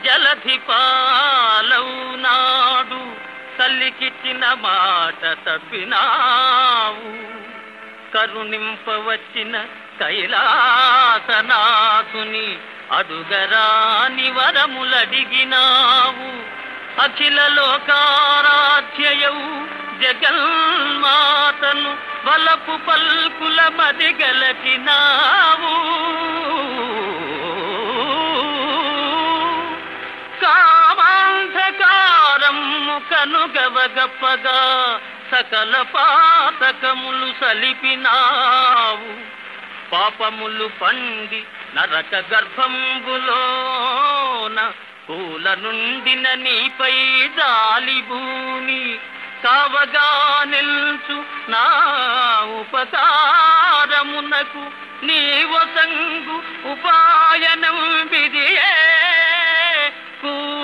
జలధి పాలవునాడు తల్లికిచ్చిన మాట తప్పినావు కరుణింపవచ్చిన కైలాసనాథుని అడుగరాని వరములడిగినావు అఖిల లోకారాధ్యయవు జగన్మాతను వలపు పల్కుల మదిగలకినావు కామాంధకారము కనుగవగప్పగా సకల పాతకములు సలిపినావు పాపములు పండి నరక గర్భంబులోన పూల నుండిన నీపై జాలిభూని కావగా నిల్చు నా ఉపకారమునకు నీ వసంగు ఉపాయనం విధియే కూ